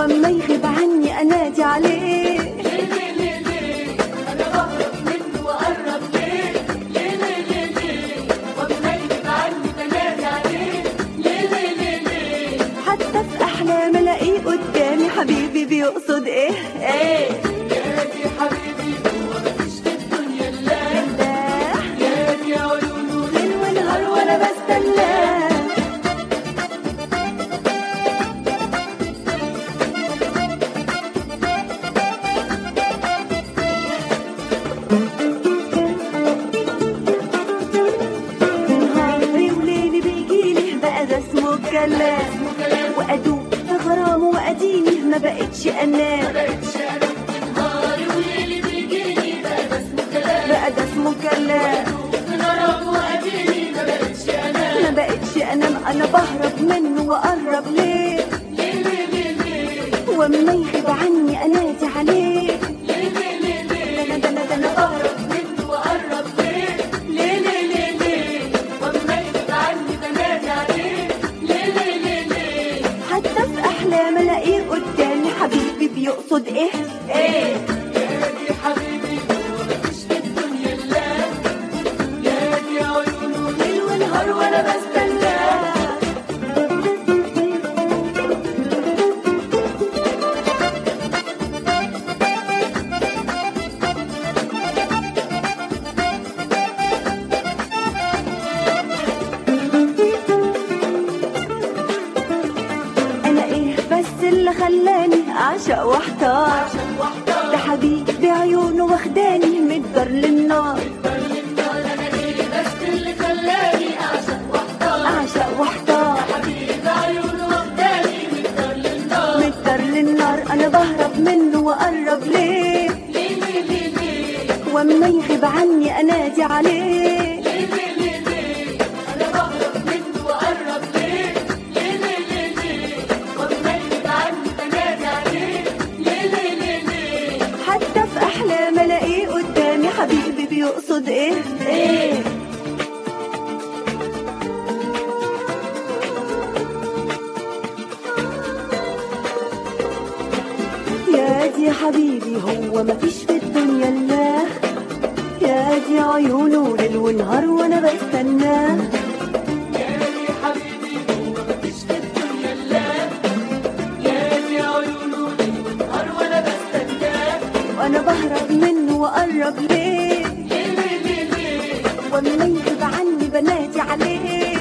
واما يغيب عني انادي عليه انا بهرب منه واقرب ليه ليه ليه ليه ليه واما يغيب عني بنادي عليه ليه ليه ليه ليه حتى في احلام الاقيه قدامي حبيبي بيقصد ايه ايه يا دي حبيبي هو مفيش في الدنيا الا الله يا دي عيونه ليل ونهار وانا بستناه نهاري وليلي بيجيلي بقى ده اسمه الكلام وادوب في غرامه واديني ما بقتش انام بقتش انا نهاري وليلي بيجيني بقى ده اسمه كلام بقى ده اسمه كلام نهارك واديني ما بقتش انا ما بقتش انام انا بهرب منه واقرب ليه ليه ليه ليه ليه واما يغيب عني انادي عليه ليه ليه ليه ليه انا ده انا ده انا بهرب منه واقرب ليه ليه ليه ليه ليه واما يغيب عني بنادي عليه ليه ليه ليه ليه حتى في احلام الاقيه قدامي حبيبي بيقصد ايه ايه يا دي حبيبي هو مفيش في الدنيا الا يا دي عيونه ليل ونهار وانا بستناه انا ايه بس اللي خلاني اعشق واحتار عشان واحدة ده حبيبي عيونه واخداني من الدار للنار النار انا ايه بس اللي خلاني اعشق واحدة اعشق واحتار حبيبي عيونه واخداني من الدار للنار من الدار للنار انا بهرب منه واقرب ليه ليه ليه ليه ليه واما يغيب عني انادي عليه ليه ليه ليه ليه انا بهرب منه واقرب ليه ليه ليه ليه ليه واما يغيب عني بنادي عليه ليه ليه ليه ليه حتى في احلام الاقيه قدامي حبيبي بيقصد ايه ايه يا دي حبيبي هو مفيش في الدنيا الا يا دي عيونه ليل ونهار وانا بستناه يا دي حبيبي هو مفيش في الدنيا الا يا دي عيونه ليل ونهار وانا بستناه وانا بهرب منه واقرب ليه ليه ليه ليه ليه واما يغيب عني بنادي عليه